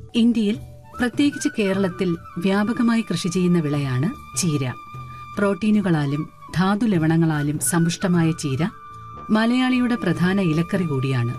ഇന്ത്യയിൽ പ്രത്യേകിച്ച് കേരളത്തിൽ വ്യാപകമായി കൃഷി ചെയ്യുന്ന വിളയാണ് ചീര പ്രോട്ടീനുകളാലും ധാതു ലവണങ്ങളാലും സമ്പുഷ്ടമായ ചീര മലയാളിയുടെ പ്രധാന ഇലക്കറി കൂടിയാണ്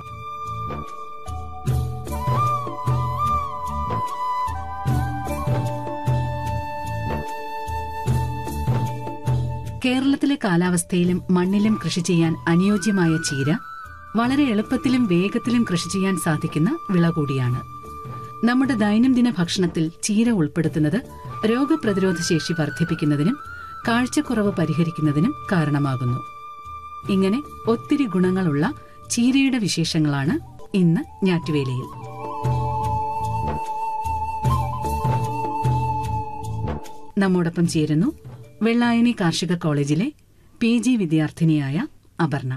കേരളത്തിലെ കാലാവസ്ഥയിലും മണ്ണിലും കൃഷി ചെയ്യാൻ അനുയോജ്യമായ ചീര വളരെ എളുപ്പത്തിലും വേഗത്തിലും കൃഷി ചെയ്യാൻ സാധിക്കുന്ന വിള കൂടിയാണ് നമ്മുടെ ദൈനംദിന ഭക്ഷണത്തിൽ ചീര ഉൾപ്പെടുത്തുന്നത് രോഗപ്രതിരോധ ശേഷി വർദ്ധിപ്പിക്കുന്നതിനും കാഴ്ചക്കുറവ് പരിഹരിക്കുന്നതിനും കാരണമാകുന്നു ഇങ്ങനെ ഒത്തിരി ഗുണങ്ങളുള്ള ചീരയുടെ വിശേഷങ്ങളാണ് ഇന്ന് ഞാറ്റുവേലയിൽ നമ്മോടൊപ്പം ചേരുന്നു വെള്ളായണി കാർഷിക കോളേജിലെ പി ജി വിദ്യാർത്ഥിനിയായ അപർണ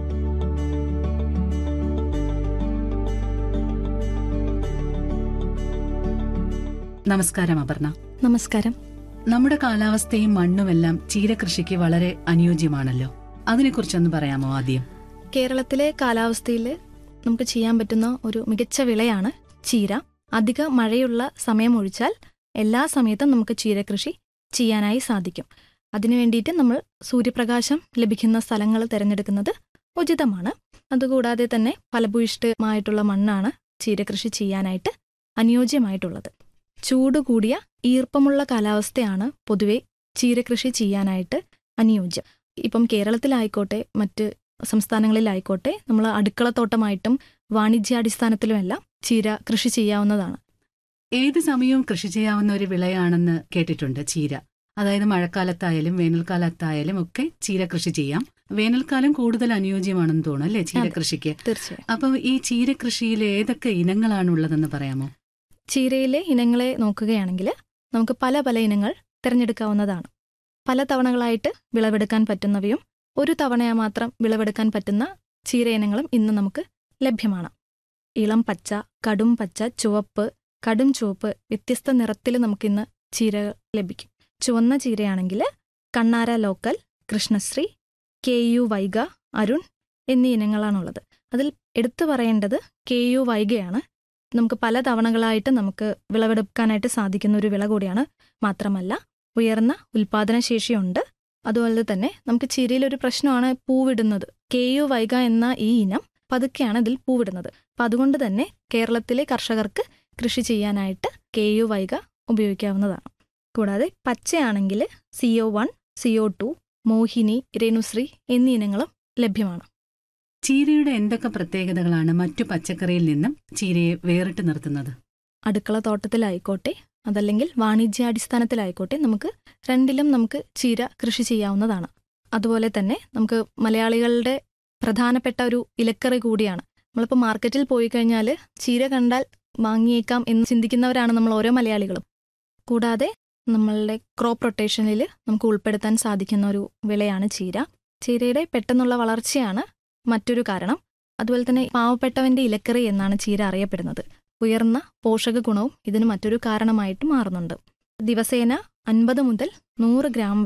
നമസ്കാരം അപർണ നമസ്കാരം നമ്മുടെ കാലാവസ്ഥയും മണ്ണുമെല്ലാം ചീരകൃഷിക്ക് വളരെ അനുയോജ്യമാണല്ലോ അതിനെക്കുറിച്ചൊന്ന് പറയാമോ ആദ്യം കേരളത്തിലെ കാലാവസ്ഥയിൽ നമുക്ക് ചെയ്യാൻ പറ്റുന്ന ഒരു മികച്ച വിളയാണ് ചീര അധിക മഴയുള്ള സമയം ഒഴിച്ചാൽ എല്ലാ സമയത്തും നമുക്ക് ചീര കൃഷി ചെയ്യാനായി സാധിക്കും അതിനു വേണ്ടിയിട്ട് നമ്മൾ സൂര്യപ്രകാശം ലഭിക്കുന്ന സ്ഥലങ്ങൾ തിരഞ്ഞെടുക്കുന്നത് ഉചിതമാണ് അതുകൂടാതെ തന്നെ ഫലഭൂയിഷ്ഠമായിട്ടുള്ള മണ്ണാണ് ചീര കൃഷി ചെയ്യാനായിട്ട് അനുയോജ്യമായിട്ടുള്ളത് ചൂട് കൂടിയ ഈർപ്പമുള്ള കാലാവസ്ഥയാണ് പൊതുവെ ചീരകൃഷി ചെയ്യാനായിട്ട് അനുയോജ്യം ഇപ്പം കേരളത്തിലായിക്കോട്ടെ മറ്റ് സംസ്ഥാനങ്ങളിലായിക്കോട്ടെ നമ്മൾ അടുക്കളത്തോട്ടമായിട്ടും വാണിജ്യാടിസ്ഥാനത്തിലുമെല്ലാം ചീര കൃഷി ചെയ്യാവുന്നതാണ് ഏത് സമയവും കൃഷി ചെയ്യാവുന്ന ഒരു വിളയാണെന്ന് കേട്ടിട്ടുണ്ട് ചീര അതായത് മഴക്കാലത്തായാലും വേനൽക്കാലത്തായാലും ഒക്കെ ചീര കൃഷി ചെയ്യാം വേനൽക്കാലം കൂടുതൽ അനുയോജ്യമാണെന്ന് തോന്നുന്നു അല്ലേ ചീര അതെ. കൃഷിക്ക് തീർച്ചയായും അപ്പം ഈ ചീര കൃഷിയിൽ ഏതൊക്കെ ഇനങ്ങളാണ് ഉള്ളതെന്ന് പറയാമോ ചീരയിലെ ഇനങ്ങളെ നോക്കുകയാണെങ്കിൽ നമുക്ക് പല പല ഇനങ്ങൾ തിരഞ്ഞെടുക്കാവുന്നതാണ് പല തവണകളായിട്ട് വിളവെടുക്കാൻ പറ്റുന്നവയും ഒരു തവണയാ മാത്രം വിളവെടുക്കാൻ പറ്റുന്ന ചീര ഇനങ്ങളും ഇന്ന് നമുക്ക് ലഭ്യമാണ് ഇളം പച്ച കടും പച്ച ചുവപ്പ് കടും ചുവപ്പ് വ്യത്യസ്ത നിറത്തിൽ നമുക്കിന്ന് ചീര ലഭിക്കും ചുവന്ന ചീരയാണെങ്കിൽ Kannara local Krishnasree K U Vaiga Arun എന്നീ ഇനങ്ങളാണുള്ളത് അതിൽ എടുത്തു പറയേണ്ടത് കെ യു വൈഗയാണ് നമുക്ക് പല തവണകളായിട്ട് നമുക്ക് വിളവെടുക്കാനായിട്ട് സാധിക്കുന്ന ഒരു വിള കൂടിയാണ് മാത്രമല്ല ഉയർന്ന ഉൽപാദനശേഷിയുണ്ട് അതുപോലെ തന്നെ നമുക്ക് ചീരയിൽ ഒരു പ്രശ്നമാണ് പൂവിടുന്നത് കെ യു വൈഗ എന്ന ഈ ഇനം പതുക്കെയാണ് ഇതിൽ പൂവിടുന്നത് അപ്പം അതുകൊണ്ട് തന്നെ കേരളത്തിലെ കർഷകർക്ക് കൃഷി ചെയ്യാനായിട്ട് കെ യു വൈഗ ഉപയോഗിക്കാവുന്നതാണ് കൂടാതെ പച്ചയാണെങ്കിൽ C O one C O two Mohini Renusree എന്നീ ഇനങ്ങളും ലഭ്യമാണ് ചീരയുടെ എന്തൊക്കെ പ്രത്യേകതകളാണ് മറ്റു പച്ചക്കറിയിൽ നിന്നും ചീരയെ വേറിട്ട് നിർത്തുന്നത് അടുക്കള തോട്ടത്തിലായിക്കോട്ടെ അതല്ലെങ്കിൽ വാണിജ്യാടിസ്ഥാനത്തിലായിക്കോട്ടെ നമുക്ക് രണ്ടിലും നമുക്ക് ചീര കൃഷി ചെയ്യാവുന്നതാണ് അതുപോലെ തന്നെ നമുക്ക് മലയാളികളുടെ പ്രധാനപ്പെട്ട ഒരു ഇലക്കറി കൂടിയാണ് നമ്മളിപ്പോൾ മാർക്കറ്റിൽ പോയി കഴിഞ്ഞാൽ ചീര കണ്ടാൽ വാങ്ങിയേക്കാം എന്ന് ചിന്തിക്കുന്നവരാണ് നമ്മൾ ഓരോ മലയാളികളും കൂടാതെ നമ്മളുടെ ക്രോപ്പ് റൊട്ടേഷനിൽ നമുക്ക് ഉൾപ്പെടുത്താൻ സാധിക്കുന്ന ഒരു വിളയാണ് ചീര ചീരയുടെ പെട്ടെന്നുള്ള വളർച്ചയാണ് മറ്റൊരു കാരണം അതുപോലെ തന്നെ പാവപ്പെട്ടവന്റെ ഇലക്കറി എന്നാണ് ചീര അറിയപ്പെടുന്നത് ഉയർന്ന പോഷക ഗുണവും ഇതിന് മറ്റൊരു കാരണമായിട്ട് മാറുന്നുണ്ട് ദിവസേന അൻപത് മുതൽ നൂറ് ഗ്രാം